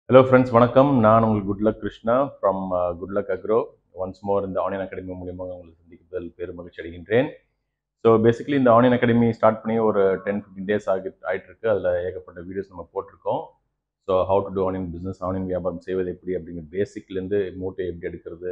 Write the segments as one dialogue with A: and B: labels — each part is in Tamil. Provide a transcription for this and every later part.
A: ஹலோ ஃப்ரெண்ட்ஸ் வணக்கம் நான் உங்கள் Goodluck Krishna from Goodluck agro once more இந்த ஆன்லைன் அகாடமி மூலியமாக உங்களை சந்திப்பதில் பெரும் மகிழ்ச்சி அடைகின்றேன் ஸோ பேசிக்கலி இந்த ஆன்லைன் அகாடமி ஸ்டார்ட் பண்ணி ஒரு டென் ஃபிஃப்டின் டேஸ் ஆகி ஆகிட்டு இருக்கு அதில் ஏகப்பட்ட வீடியோஸ் நம்ம போட்டிருக்கோம் so how to do online business online வியாபாரம் செய்வது எப்படி அப்படிங்கிற பேசிக்லேருந்து மூட்டை எப்படி எடுக்கிறது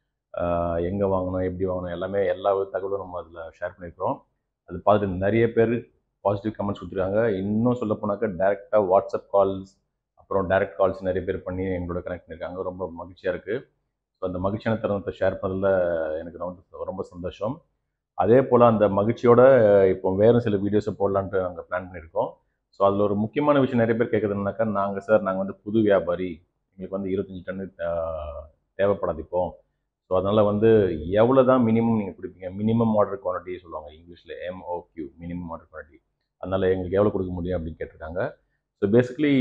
A: எங்கே வாங்கணும் எப்படி வாங்கணும் எல்லாமே எல்லா தகவலும் நம்ம அதில் ஷேர் பண்ணியிருக்கிறோம் அது பார்த்துட்டு நிறைய பேர் பாசிட்டிவ் கமெண்ட்ஸ் கொடுத்துருக்காங்க இன்னும் சொல்ல போனாக்கா டேரெக்டாக வாட்ஸ்அப் கால்ஸ் அப்புறம் டைரக்ட் கால்ஸ் நிறைய பேர் பண்ணி எங்களோட கனெக்ட் பண்ணியிருக்காங்க ரொம்ப மகிழ்ச்சியாக இருக்குது ஸோ அந்த மகிழ்ச்சியான தருணத்தை ஷேர் பண்ணதில் எனக்கு ரொம்ப ரொம்ப சந்தோஷம் அதே போல் அந்த மகிழ்ச்சியோட இப்போ வேறு சில வீடியோஸை போடலான்ட்டு நாங்கள் பிளான் பண்ணியிருக்கோம் ஸோ அதில் ஒரு முக்கியமான விஷயம் நிறைய பேர் கேட்குறதுனாக்கா நாங்கள் சார் நாங்கள் வந்து புது வியாபாரி எங்களுக்கு வந்து இருபத்தஞ்சி டன்னு தேவைப்படாது இப்போ ஸோ அதனால் வந்து எவ்வளோ தான் மினிமம் நீங்கள் கொடுப்பீங்க மினிமம் ஆர்டர் குவான்டிட்டி சொல்லுவாங்க இங்கிலீஷில் எம்ஓக்யூ மினிமம் ஆர்டர் குவான்டிட்டி அதனால் எங்களுக்கு எவ்வளோ கொடுக்க முடியும் அப்படின்னு கேட்டிருக்காங்க ஸோ பேசிக்கலி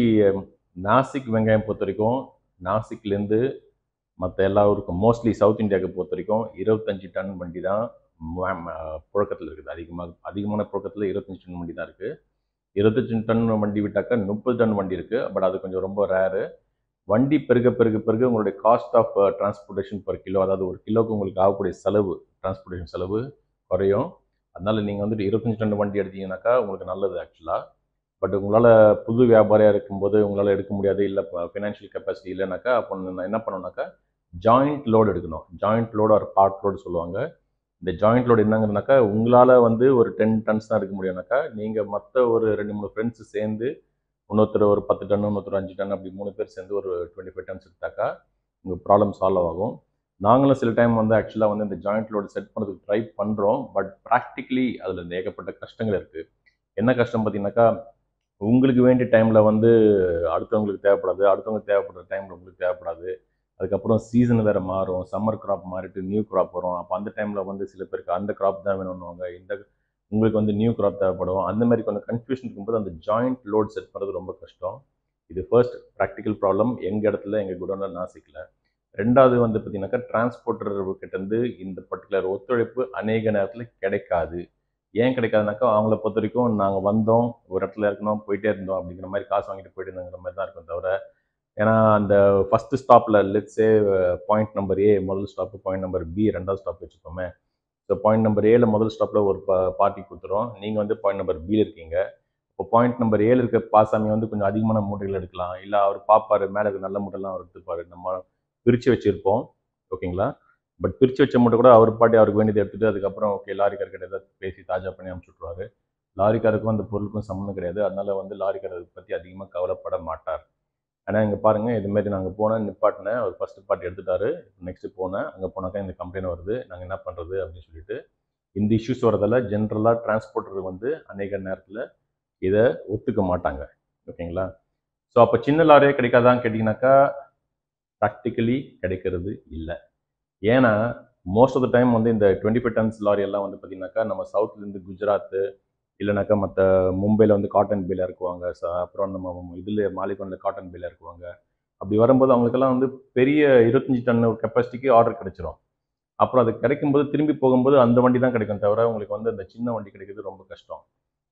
A: நாசிக் வெங்காயம் பொறுத்த வரைக்கும் நாசிக்லேருந்து மற்ற எல்லா ஊருக்கும் மோஸ்ட்லி சவுத் இந்தியாவுக்கு பொறுத்த வரைக்கும் இருபத்தஞ்சி டன் வண்டி தான் புழக்கத்தில் இருக்குது அதிகமாக அதிகமான புழக்கத்தில் இருபத்தஞ்சி டன் வண்டி தான் இருக்குது இருபத்தஞ்சி டன் வண்டி விட்டாக்கா முப்பது டன் வண்டி இருக்குது பட் அது கொஞ்சம் ரொம்ப ரேரு வண்டி பெருக பெருக பெருக உங்களுடைய cost of transportation per kilo அதாவது ஒரு கிலோவுக்கு உங்களுக்கு ஆகக்கூடிய செலவு டிரான்ஸ்போர்ட்டேஷன் செலவு குறையும் அதனால் நீங்கள் வந்துட்டு இருபத்தஞ்சி டன் வண்டி எடுத்தீங்கன்னாக்கா உங்களுக்கு நல்லது ஆக்சுவலாக பட் உங்களால் புது வியாபாரியாக இருக்கும்போது உங்களால் எடுக்க முடியாது இல்லை ஃபினான்ஷியல் கெப்பாசிட்டி இல்லைனாக்கா அப்போ நான் என்ன பண்ணணுனாக்கா ஜாயிண்ட் லோடு எடுக்கணும் ஜாயிண்ட் லோடு ஒரு பார்ட் லோடு சொல்லுவாங்க இந்த ஜாயிண்ட் லோடு என்னங்கிறதுனாக்கா உங்களால் வந்து ஒரு டென் டன்ஸ் தான் எடுக்க முடியும்னாக்கா நீங்கள் மற்ற ஒரு ரெண்டு மூணு ஃப்ரெண்ட்ஸ் சேர்ந்து இன்னொருத்தர் ஒரு பத்து டன் இன்னொருத்தர் அஞ்சு டன் அப்படி மூணு பேர் சேர்ந்து ஒரு டுவெண்ட்டி ஃபைவ் டன்ஸ் எடுத்தாக்கா உங்கள் ப்ராப்ளம் சால்வ் ஆகும் நாங்களும் சில டைம் வந்து ஆக்சுவலாக வந்து இந்த ஜாயிண்ட் லோடு செட் பண்ணுறதுக்கு ட்ரை பண்ணுறோம் பட் ப்ராக்டிக்கலி அதில் இந்த ஏகப்பட்ட கஷ்டங்கள் இருக்குது என்ன கஷ்டம் பார்த்தீங்கன்னாக்கா உங்களுக்கு வேண்டிய டைமில் வந்து அடுத்தவங்களுக்கு தேவைப்படாது அடுத்தவங்களுக்கு தேவைப்படுற டைமில் உங்களுக்கு தேவைப்படாது அதுக்கப்புறம் சீசன் வேறு மாறும் சம்மர் கிராப் மாறிட்டு நியூ கிராப் வரும் அப்போ அந்த டைமில் வந்து சில பேருக்கு அந்த கிராப் தான் வேணும்னுவாங்க இந்த உங்களுக்கு வந்து நியூ கிராப் தேவைப்படும் அந்த மாதிரி கொஞ்சம் கன்ஃபியூஷன் இருக்கும்போது அந்த ஜாயிண்ட் லோட் செட் பண்ணுறது ரொம்ப கஷ்டம் இது ஃபர்ஸ்ட் ப்ராக்டிக்கல் ப்ராப்ளம் எங்கள் இடத்துல எங்கள் குடோனில் நாசிக்கல ரெண்டாவது வந்து பார்த்தீங்கன்னாக்கா டிரான்ஸ்போர்ட்டர் கிட்டேருந்து இந்த பர்டிகுலர் ஒத்துழைப்பு அநேக நேரத்தில் கிடைக்காது ஏன் கிடைக்காதுனாக்கா அவங்கள பொறுத்த வரைக்கும் நாங்கள் வந்தோம் ஒரு இடத்துல இருக்கணும் போயிட்டே இருந்தோம் அப்படிங்கிற மாதிரி காசு வாங்கிட்டு போயிட்டு இருந்தங்கிற மாதிரி தான் இருக்கும் தவிர ஏன்னா அந்த ஃபஸ்ட்டு ஸ்டாப்பில் லெட்ஸே பாயிண்ட் நம்பர் ஏ முதல் ஸ்டாப்பு பாயிண்ட் நம்பர் பி ரெண்டாவது ஸ்டாப் வச்சுக்கோமே ஸோ பாயிண்ட் நம்பர் ஏல முதல் ஸ்டாப்பில் ஒரு பா பார்ட்டி கொடுத்துரும் நீங்கள் வந்து பாயிண்ட் நம்பர் பியில் இருக்கீங்க இப்போ பாயிண்ட் நம்பர் ஏல இருக்க பாசாமி வந்து கொஞ்சம் அதிகமான மூட்டைகள் எடுக்கலாம் இல்லை அவர் பார்ப்பார் மேலே இருக்க நல்ல மூட்டைலாம் அவர் எடுத்துப்பார் நம்ம பிரித்து வச்சுருப்போம் ஓகேங்களா பட் பிரித்து வச்ச மட்டும் கூட அவர் பாட்டி அவருக்கு வேண்டியதை எடுத்துகிட்டு அதுக்கப்புறம் ஓகே லாரிக்கார்கிட்ட ஏதாவது பேசி தாஜா பண்ணி அனுப்பிச்சுட்ருவாரு லாரிக்காருக்கும் அந்த பொருளுக்கும் சம்மந்தம் கிடையாது அதனால் வந்து லாரிக்கார் அதை பற்றி அதிகமாக கவலைப்பட மாட்டார் ஆனால் இங்கே பாருங்கள் இதுமாரி நாங்கள் போனேன் நிப்பாட்டினேன் அவர் ஃபஸ்ட்டு பார்ட்டி எடுத்துட்டாரு நெக்ஸ்ட்டு போனேன் அங்கே போனாக்கா இந்த கம்ப்ளைண்ட் வருது நாங்கள் என்ன பண்ணுறது அப்படின்னு சொல்லிட்டு இந்த இஷ்யூஸ் வரதால ஜென்ரலாக டிரான்ஸ்போர்ட்டர் வந்து அநேக நேரத்தில் இதை ஒத்துக்க மாட்டாங்க ஓகேங்களா ஸோ அப்போ சின்ன லாரியே கிடைக்காதான்னு கேட்டிங்கனாக்கா ப்ராக்டிக்கலி கிடைக்கிறது இல்லை ஏன்னா மோஸ்ட் ஆஃப் த டைம் வந்து இந்த டுவெண்ட்டி ஃபைவ் டன்ஸ் லாரி எல்லாம் வந்து பார்த்தீங்கன்னாக்கா நம்ம சவுத்லேருந்து குஜராத்து இல்லைனாக்கா மற்ற மும்பையில் வந்து காட்டன் பேல இறக்குவாங்க ஸோ அப்புறம் நம்ம இதில் மாலிகோனில் காட்டன் பேல இறக்குவாங்க அப்படி வரும்போது அவங்களுக்கெல்லாம் வந்து பெரிய இருபத்தஞ்சி டன் கெப்பாசிட்டிக்கு ஆர்டர் கிடைச்சிரும் அப்புறம் அது கிடைக்கும்போது திரும்பி போகும்போது அந்த வண்டி தான் கிடைக்கும் தவிர உங்களுக்கு வந்து அந்த சின்ன வண்டி கிடைக்கிறது ரொம்ப கஷ்டம்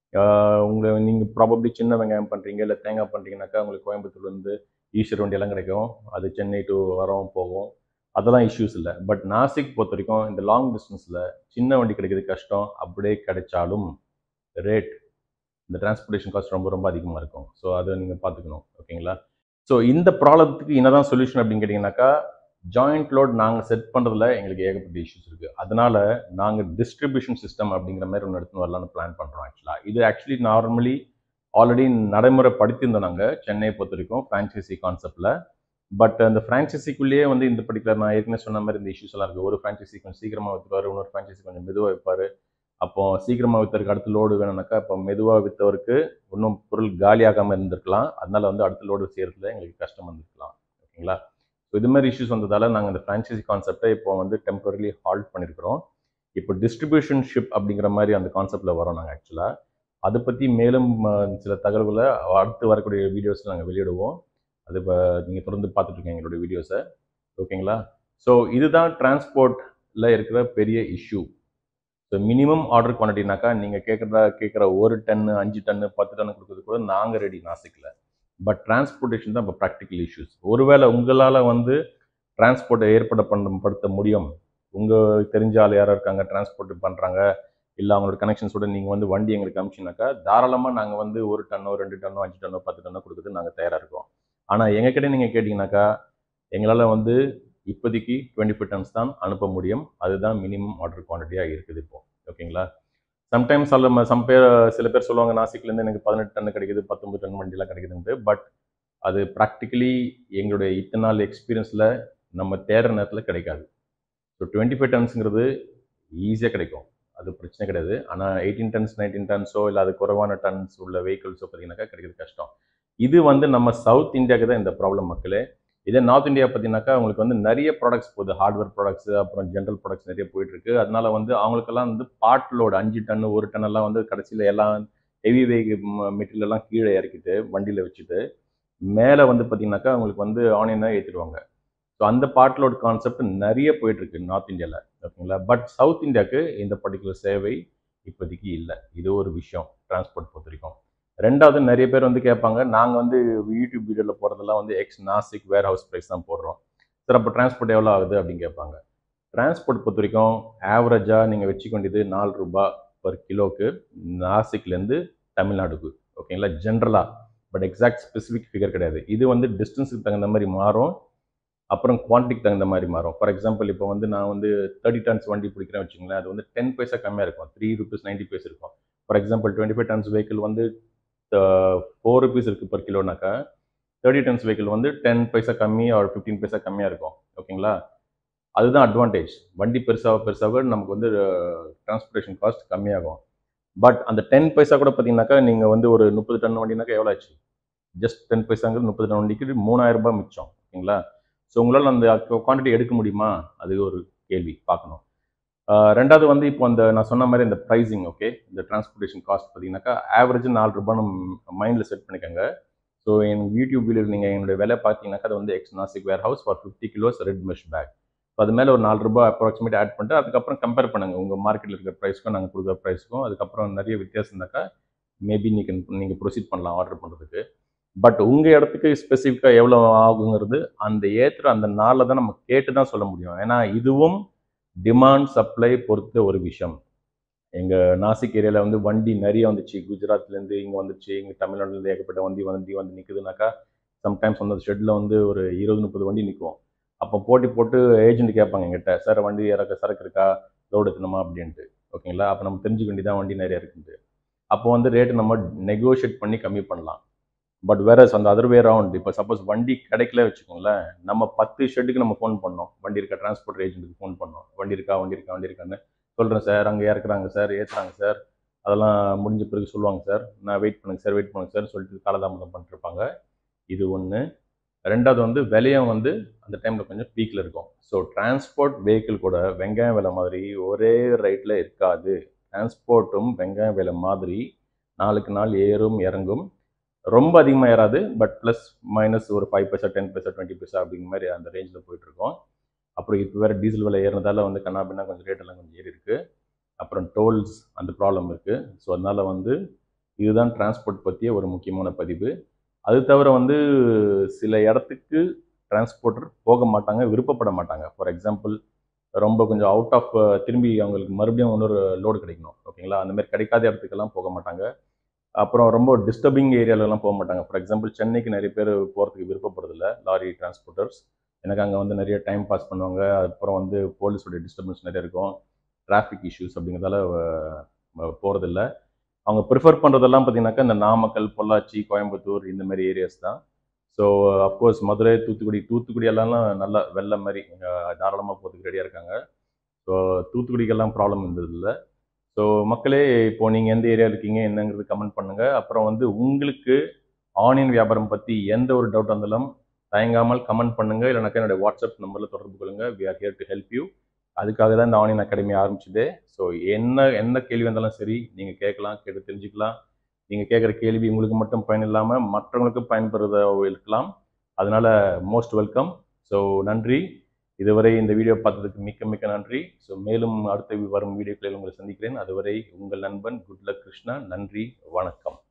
A: உங்களை நீங்கள் ப்ராபப்ளி சின்ன வெங்காயம் பண்ணுறீங்க இல்லை தேங்காய் பண்ணுறீங்கனாக்கா உங்களுக்கு கோயம்புத்தூர்லேருந்து ஈஸ்வர் வண்டியெல்லாம் கிடைக்கும் அது சென்னை டு வரோம் போகும் அதெல்லாம் இஷ்யூஸ் இல்லை பட் நாசிக் பொறுத்த வரைக்கும் இந்த லாங் டிஸ்டன்ஸில் சின்ன வண்டி கிடைக்கிறது கஷ்டம் அப்படியே கிடைச்சாலும் ரேட் இந்த டிரான்ஸ்போர்ட்டேஷன் காஸ்ட் ரொம்ப ரொம்ப அதிகமாக இருக்கும் ஸோ அதை நீங்கள் பார்த்துக்கணும் ஓகேங்களா ஸோ இந்த ப்ராப்ளத்துக்கு என்னதான் சொல்யூஷன் அப்படின்னு கேட்டிங்கனாக்கா ஜாயிண்ட் லோட் நாங்கள் செட் பண்ணுறதுல எங்களுக்கு ஏகப்பட்ட இஷ்யூஸ் இருக்குது அதனால நாங்கள் டிஸ்ட்ரிபியூஷன் சிஸ்டம் அப்படிங்கிற மாதிரி ஒன்று எடுத்துன்னு வரலான்னு பிளான் பண்ணுறோம் ஆக்சுவலாக இது ஆக்சுவலி நார்மலி ஆல்ரெடி நடைமுறைப்படுத்தியிருந்தோம் நாங்கள் சென்னையை பொறுத்த வரைக்கும் ஃப்ரான்ச்சைசி கான்செப்டில் பட் அந்த ஃப்ரான்ச்சைசிக்குள்ளேயே வந்து இந்த பர்டிகுலர் நான் ஏற்கனவே சொன்ன மாதிரி இந்த இஷ்யூஸ் எல்லாம் இருக்குது ஒரு ஃப்ரான்ச்சைசி கொஞ்சம் சீக்கிரமாக விற்றுவார் இன்னொரு ஃப்ரான்ச்சைசி கொஞ்சம் மெதுவாக வைப்பார் அப்போ சீக்கிரமாக விற்றருக்கு அடுத்த லோடு வேணும்னாக்கா இப்போ மெதுவாக விற்றவருக்கு இன்னும் பொருள் காலியாகாமல் இருந்திருக்கலாம் அதனால வந்து அடுத்த லோடு செய்கிறதுல எங்களுக்கு கஷ்டம் வந்திருக்கலாம் ஓகேங்களா ஸோ இது மாதிரி இஷ்யூஸ் வந்ததால் நாங்கள் இந்த ஃப்ரான்ச்சைசி கான்செப்டை இப்போ வந்து டெம்பரரிலி ஹால்ட் பண்ணியிருக்கிறோம் இப்போ டிஸ்ட்ரிபியூஷன் ஷிப் அப்படிங்கிற மாதிரி அந்த கான்செப்டில் வரோம் நாங்கள் ஆக்சுவலாக அதை பற்றி மேலும் சில தகவல்களை அடுத்து வரக்கூடிய வீடியோஸில் நாங்கள் வெளியிடுவோம் அது இப்போ நீங்கள் தொடர்ந்து பார்த்துட்ருக்கீங்க எங்களுடைய வீடியோஸை ஓகேங்களா ஸோ இதுதான் டிரான்ஸ்போர்ட்டில் இருக்கிற பெரிய இஷ்யூ ஸோ மினிமம் ஆர்டர் குவான்டிட்டினாக்கா நீங்கள் கேட்குறதா கேட்குற ஒரு டன்னு அஞ்சு டன்னு பத்து டன்னு கொடுக்குறது கூட நாங்கள் ரெடி நாசிக்கில் பட் டிரான்ஸ்போர்ட்டேஷன் தான் இப்போ ப்ராக்டிக்கல் இஷ்யூஸ் ஒருவேளை உங்களால் வந்து டிரான்ஸ்போர்ட்டை ஏற்பட பண்ணப்படுத்த முடியும் உங்கள் தெரிஞ்ச ஆள் யாரோ இருக்காங்க டிரான்ஸ்போர்ட் பண்ணுறாங்க இல்லை அவங்களோட கனெக்ஷன்ஸோட நீங்கள் வந்து வண்டி எங்களுக்கு அமிச்சினாக்கா தாராளமாக நாங்கள் வந்து ஒரு டன்னோ ரெண்டு டன்னோ அஞ்சு டன்னோ பத்து டன்னோ கொடுக்குறது நாங்கள் தயாராக இருக்கோம் ஆனால் எங்ககிட்ட நீங்கள் கேட்டிங்கனாக்கா எங்களால் வந்து இப்போதைக்கு டுவெண்ட்டி ஃபைவ் டன்ஸ் தான் அனுப்ப முடியும் அதுதான் மினிமம் ஆர்டர் குவான்டிட்டியாக இருக்குது இப்போ ஓகேங்களா சம்டைம்ஸ் அல்ல சம் பேர் சில பேர் சொல்லுவாங்க நாசிக்லேருந்து எனக்கு பதினெட்டு டன் கிடைக்குது பத்தொம்பது டன் வண்டிலாம் கிடைக்குதுன்ட்டு பட் அது ப்ராக்டிக்கலி எங்களுடைய இத்தனை நாள் எக்ஸ்பீரியன்ஸில் நம்ம தேடுற நேரத்தில் கிடைக்காது ஸோ டுவெண்ட்டி ஃபைவ் டன்ஸுங்கிறது ஈஸியாக கிடைக்கும் அது பிரச்சனை கிடையாது ஆனால் எயிட்டீன் டன்ஸ் நைன்டீன் டன்ஸோ இல்லை அது குறைவான டன்ஸ் உள்ள வெஹிக்கிள்ஸோ பார்த்தீங்கன்னாக்கா கிடைக்கிறது கஷ்டம் இது வந்து நம்ம சவுத் இந்தியாவுக்கு தான் இந்த ப்ராப்ளம் மக்களே இதே நார்த் இந்தியா பார்த்தீங்கன்னாக்கா அவங்களுக்கு வந்து நிறைய ப்ராடக்ட்ஸ் போகுது ஹார்ட்வேர் ப்ராடக்ட்ஸ் அப்புறம் ஜென்ரல் ப்ராடக்ட்ஸ் நிறைய போயிட்டு இருக்கு அதனால வந்து அவங்களுக்கெல்லாம் வந்து பார்ட் லோடு அஞ்சு டன் ஒரு டன் எல்லாம் வந்து கடைசியில் எல்லாம் ஹெவி வெஹிக்கிள் மெட்டீரியல் எல்லாம் கீழே இறக்கிட்டு வண்டியில் வச்சுட்டு மேலே வந்து பார்த்தீங்கன்னாக்கா அவங்களுக்கு வந்து ஆனியனாக ஏற்றிடுவாங்க ஸோ அந்த பார்ட் லோட் கான்செப்ட் நிறைய போயிட்டு இருக்கு நார்த் இந்தியாவில் ஓகேங்களா பட் சவுத் இந்தியாவுக்கு இந்த பர்டிகுலர் சேவை இப்போதைக்கு இல்லை இது ஒரு விஷயம் டிரான்ஸ்போர்ட் பொறுத்த வரைக்கும் ரெண்டாவது நிறைய பேர் வந்து கேட்பாங்க நாங்கள் வந்து யூடியூப் வீடியோவில் போடுறதெல்லாம் வந்து ex Nashik warehouse price தான் போடுறோம் சார் அப்போ டிரான்ஸ்போர்ட் எவ்வளோ ஆகுது அப்படின்னு கேட்பாங்க டிரான்ஸ்போர்ட் பொறுத்த வரைக்கும் ஆவரேஜாக நீங்கள் வச்சுக்க வேண்டியது நாலு ரூபாய் பர் கிலோக்கு நாசிக்லேருந்து தமிழ்நாடுக்கு ஓகேங்களா ஜென்ரலாக பட் எக்ஸாக்ட் ஸ்பெசிஃபிக் ஃபிகர் கிடையாது இது வந்து டிஸ்டன்ஸுக்கு தகுந்த மாதிரி மாறும் அப்புறம் குவான்டிட்டிக்கு தகுந்த மாதிரி மாறும் ஃபார் எக்ஸாம்பிள் இப்போ வந்து நான் வந்து தேர்ட்டி டன்ஸ் வண்டி பிடிக்கிறேன் வச்சுங்களேன் அது வந்து டென் பைசா கம்மியாக இருக்கும் த்ரீ ருபீஸ் நைன்டி பைஸ் இருக்கும் for example twenty five tons vehicle வந்து ஃபோர் ருபீஸ் இருக்குது பர் கிலோனாக்கா தேர்ட்டி டன்ஸ் வெஹிக்கிள் வந்து டென் பைசா கம்மி ஒரு ஃபிஃப்டீன் பைசா கம்மியாக இருக்கும் ஓகேங்களா அதுதான் அட்வான்டேஜ் வண்டி பெருசாக பெருசாக நமக்கு வந்து டிரான்ஸ்போர்ட்டேஷன் காஸ்ட் கம்மியாகும் பட் அந்த டென் பைசா கூட பார்த்தீங்கன்னாக்கா நீங்கள் வந்து ஒரு முப்பது டன் வண்டினாக்கா எவ்வளோ ஆச்சு ஜஸ்ட் டென் பைசாங்கிறது முப்பது டன் வண்டிக்கு மூணாயிரம் ரூபாய் மிச்சம் ஓகேங்களா ஸோ உங்களால் அந்த குவான்டிட்டி எடுக்க முடியுமா அது ஒரு கேள்வி பார்க்கணும் ஆஹ் ரெண்டாவது வந்து இப்போ அந்த நான் சொன்ன மாதிரி இந்த ப்ரைஸிங் ஓகே இந்த டிரான்ஸ்போர்ட்டேஷன் காஸ்ட் பார்த்தீங்கன்னாக்கா ஆவரேஜ் நாலு ரூபான்னு மைண்டில் செட் பண்ணிக்கோங்க ஸோ என் யூடியூப் வீடியோ நீங்கள் என்னுடைய விலை பார்த்தீங்கன்னாக்கா அது வந்து ex Nashik warehouse for fifty kilos red mesh bag so அது மேலே ஒரு நாலு ரூபாய் அப்ராக்சிமேட் ஆட் பண்ணிட்டு அதுக்கப்புறம் கம்பேர் பண்ணுங்கள் உங்கள் மார்க்கெட்டில் இருக்கிற ப்ரைஸ்க்கும் நாங்கள் கொடுக்குற ப்ரைஸ்க்கும் அதுக்கப்புறம் நிறைய வித்தியாசம் இருந்தாக்கா மேபி நீங்கள் நீங்கள் ப்ரொசீட் பண்ணலாம் ஆர்டர் பண்ணுறதுக்கு பட் உங்கள் இடத்துக்கு ஸ்பெசிஃபிக்காக எவ்வளோ ஆகுங்கிறது அந்த ஏற்றுற அந்த நாளில் தான் நம்ம கேட்டு தான் சொல்ல முடியும் ஏன்னா இதுவும் டிமாண்ட் சப்ளை பொறுத்த ஒரு விஷயம் எங்கள் நாசிக் ஏரியாவில் வந்து வண்டி நிறைய வந்துச்சு குஜராத்லேருந்து இங்கே வந்துச்சு இங்கே தமிழ்நாடுலேருந்து ஏகப்பட்ட வண்டி வண்டி வந்து நிற்குதுனாக்கா சம்டைம்ஸ் வந்து அந்த ஷெட்டில் வந்து ஒரு இருபது முப்பது வண்டி நிற்கும் அப்போ போட்டி போட்டு ஏஜென்ட் கேட்பாங்க எங்கிட்ட சார் வண்டி இறக்க சரக்கு இருக்கா லோடு எத்தணுமா அப்படின்ட்டு ஓகேங்களா அப்போ நம்ம தெரிஞ்சுக்க வேண்டியதான் வண்டி நிறைய இருக்குது அப்போ வந்து ரேட்டு நம்ம நெகோஷியேட் பண்ணி கம்மி பண்ணலாம் பட் வேற அந்த அதர் வே ரவுண்ட் இப்போ சப்போஸ் வண்டி கிடைக்கல வச்சுக்கோங்களேன் நம்ம பத்து ஷெட்டுக்கு நம்ம ஃபோன் பண்ணோம் வண்டி இருக்கா டிரான்ஸ்போர்ட் ஏஜென்ட்டுக்கு ஃபோன் பண்ணோம் வண்டி இருக்கா வண்டி இருக்கா வண்டி இருக்கான்னு சொல்கிறேன் சார் அங்கே இறக்குறாங்க சார் ஏற்றுறாங்க சார் அதெல்லாம் முடிஞ்ச பிறகு சொல்லுவாங்க சார் நான் வெயிட் பண்ணுங்க சார் வெயிட் பண்ணுங்க சார் சொல்லிட்டு காலதாமதம் பண்ணிருப்பாங்க இது ஒன்று ரெண்டாவது வந்து விலையும் வந்து அந்த டைமில் கொஞ்சம் பீக்கில் இருக்கும் ஸோ டிரான்ஸ்போர்ட் வெஹிக்கிள் கூட வெங்காயம் விலை மாதிரி ஒரே ரேட்டில் இருக்காது டிரான்ஸ்போர்ட்டும் வெங்காயம் விலை மாதிரி நாளுக்கு நாள் ஏறும் இறங்கும் ரொம்ப அதிகமாக ஏறாது பட் ப்ளஸ் மைனஸ் ஒரு five paisa ten paisa twenty paisa அப்படிங்கிற மாதிரி அந்த ரேஞ்சில் போயிட்டுருக்கோம் அப்புறம் இப்போ வேறு டீசல் விலை ஏறினதால வந்து கண்ணாபின்னா கொஞ்சம் ரேட்டெல்லாம் கொஞ்சம் ஏறி இருக்குது அப்புறம் டோல்ஸ் அந்த ப்ராப்ளம் இருக்குது ஸோ அதனால் வந்து இதுதான் டிரான்ஸ்போர்ட் பற்றிய ஒரு முக்கியமான பதிவு அது தவிர வந்து சில இடத்துக்கு டிரான்ஸ்போர்ட்டர் போக மாட்டாங்க விருப்பப்பட மாட்டாங்க ஃபார் எக்ஸாம்பிள் ரொம்ப கொஞ்சம் அவுட் ஆஃப் திரும்பி அவங்களுக்கு மறுபடியும் இன்னொரு லோடு கிடைக்கணும் ஓகேங்களா அந்த மாதிரி கிடைக்காத இடத்துக்கெல்லாம் போக மாட்டாங்க அப்புறம் ரொம்ப டிஸ்டர்பிங் ஏரியாலலாம் போக மாட்டாங்க ஃபார் எக்ஸாம்பிள் சென்னைக்கு நிறைய பேர் போகிறதுக்கு விருப்பப்படுறதில்ல லாரி டிரான்ஸ்போர்ட்டர்ஸ் எனக்கு அங்கே வந்து நிறைய டைம் பாஸ் பண்ணுவாங்க அப்புறம் வந்து போலீஸோடைய டிஸ்டர்பன்ஸ் நிறைய இருக்கும் டிராஃபிக் இஷ்யூஸ் அப்படிங்கிறதால போகிறதில்ல அவங்க ப்ரிஃபர் பண்ணுறதெல்லாம் பார்த்தீங்கன்னாக்கா இந்த நாமக்கல் பொள்ளாச்சி கோயம்புத்தூர் இந்த மாதிரி ஏரியாஸ் தான் ஸோ அஃப்கோர்ஸ் மதுரை தூத்துக்குடி தூத்துக்குடி எல்லாம் நல்லா வெள்ளம் மாதிரி தாராளமாக போகிறதுக்கு ரெடியாக இருக்காங்க ஸோ தூத்துக்குடிக்கெல்லாம் ப்ராப்ளம் இருந்ததில்லை ஸோ மக்களே இப்போ நீங்கள் எந்த ஏரியா இருக்கீங்க என்னங்கிறது கமெண்ட் பண்ணுங்கள் அப்புறம் வந்து உங்களுக்கு ஆன்லைன் வியாபாரம் பற்றி எந்த ஒரு டவுட் இருந்தாலும் தயங்காமல் கமெண்ட் பண்ணுங்கள் இல்லைனாக்கா என்னுடைய வாட்ஸ்அப் நம்பரில் தொடர்பு கொள்ளுங்கள் we are here to help you அதுக்காக தான் இந்த ஆன்லைன் அகாடமி ஆரம்பிச்சதே ஸோ என்ன என்ன கேள்வி வந்தாலும் சரி நீங்கள் கேட்கலாம் கேட்டு தெரிஞ்சுக்கலாம் நீங்கள் கேட்குற கேள்வி உங்களுக்கு மட்டும் பயன் இல்லாமல் மற்றவங்களுக்கும் பயன்படுறத இருக்கலாம் அதனால் மோஸ்ட் வெல்கம் ஸோ நன்றி இதுவரை இந்த வீடியோ பார்த்ததுக்கு மிக்க மிக்க நன்றி ஸோ மேலும் அடுத்த வரும் வீடியோக்களில் உங்களை சந்திக்கிறேன் அதுவரை உங்கள் நண்பன் குட்லக் கிருஷ்ணா நன்றி வணக்கம்